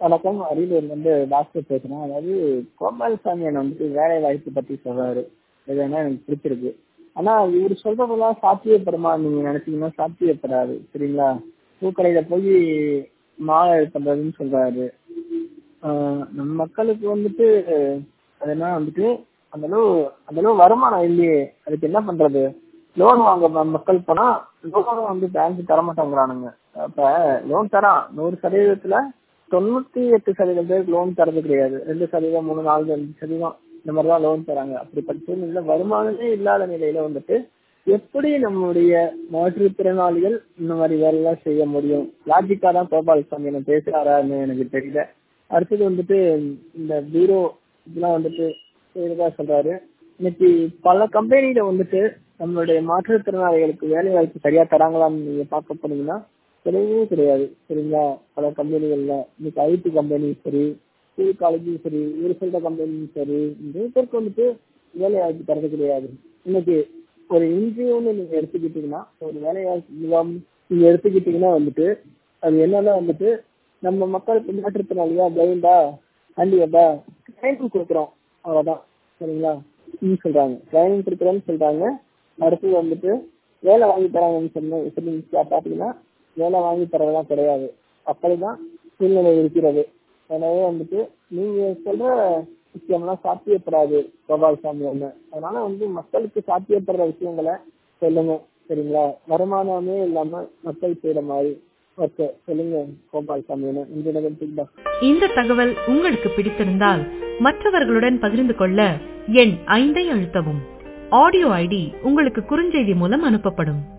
வணக்கம் அரியலூர்ல இருந்து டாக்டர் பேசுறேன் அதாவது கோபாலசாமி அண்ணன் வந்துட்டு வேலை வாய்ப்பு பத்தி சொல்றாரு இது என்ன எனக்கு பிடிச்சிருக்கு ஆனா இவர் சொல்றதெல்லாம் சாத்தியப்படுமா நீங்க நினைச்சீங்கன்னா சாத்தியப்படாது சரிங்களா பூக்கடையில போய் மாலை பண்றதுன்னு சொல்றாரு ஆஹ் நம்ம மக்களுக்கு வந்துட்டு அது என்ன வந்துட்டு அந்த அளவு அந்த அளவு வருமானம் இல்லையே அதுக்கு என்ன பண்றது லோன் வாங்க ம- மக்கள் போனா லோன் வந்து பேங்க் தர மாட்டேங்கிறானுங்க அப்ப லோன் தரான் நூறு சதவீதத்துல தொண்ணூத்தி எட்டு சதவீதம் பேருக்கு லோன் தரது கிடையாது ரெண்டு சதவீதம் மூணு நாலு அஞ்சு சதவீதம் இந்த மாதிரி தான் லோன் தராங்க அப்படிப்பட்ட சூழ்நிலையில வருமானமே இல்லாத நிலையில வந்துட்டு எப்படி நம்மளுடைய மாற்றுத்திறனாளிகள் இந்த மாதிரி வேலை எல்லாம் செய்ய முடியும் லாஜிக்கா தான் கோபாலசாமி என்ன பேசுறாரான்னு எனக்கு தெரியல அடுத்தது வந்துட்டு இந்த பீரோ இதெல்லாம் வந்துட்டு இதுதான் சொல்றாரு இன்னைக்கு பல கம்பெனில வந்துட்டு நம்மளுடைய மாற்றுத்திறனாளிகளுக்கு வேலை வாய்ப்பு சரியா தராங்களான்னு நீங்க பார்க்க போனீங்கன்னா கிடையவே கிடையாது சரிங்களா பல கம்பெனிகள்ல இன்னைக்கு ஐடி கம்பெனி சரி ஸ்கூல் காலேஜும் சரி ஒரு சொல்ற கம்பெனியும் சரி நிறைய பேருக்கு வந்துட்டு வேலை வாய்ப்பு தரது கிடையாது இன்னைக்கு ஒரு என்ஜிஓன்னு நீங்க எடுத்துக்கிட்டீங்கன்னா ஒரு வேலை வாய்ப்பு முகாம் நீங்க எடுத்துக்கிட்டீங்கன்னா வந்துட்டு அது என்னன்னா வந்துட்டு நம்ம மக்களுக்கு மாற்றுத்திறனாளியா பிளைண்டா ஹேண்டிகேப்பா ட்ரைனிங் கொடுக்குறோம் அவ்வளவுதான் சரிங்களா ம் சொல்றாங்க ட்ரைனிங் கொடுக்குறோம்னு சொல்றாங்க அடுத்தது வந்துட்டு வேலை வாங்கி தராங்கன்னு சொன்ன சொல்லி பாத்தீங்கன்னா வேலை வாங்கி தரதெல்லாம் கிடையாது அப்படிதான் சூழ்நிலை இருக்கிறது எனவே வந்துட்டு நீங்க சொல்ற விஷயம்லாம் சாத்தியப்படாது கோபால்சாமி ஒண்ணு அதனால வந்து மக்களுக்கு சாத்தியப்படுற விஷயங்களை சொல்லுங்க சரிங்களா வருமானமே இல்லாம மக்கள் செய்யற மாதிரி ஓகே சொல்லுங்க கோபால்சாமி ஒண்ணு இந்த நிகழ்ச்சிக்கு தான் இந்த தகவல் உங்களுக்கு பிடித்திருந்தால் மற்றவர்களுடன் பகிர்ந்து கொள்ள எண் ஐந்தை அழுத்தவும் ஆடியோ ஐடி உங்களுக்கு குறுஞ்செய்தி மூலம் அனுப்பப்படும்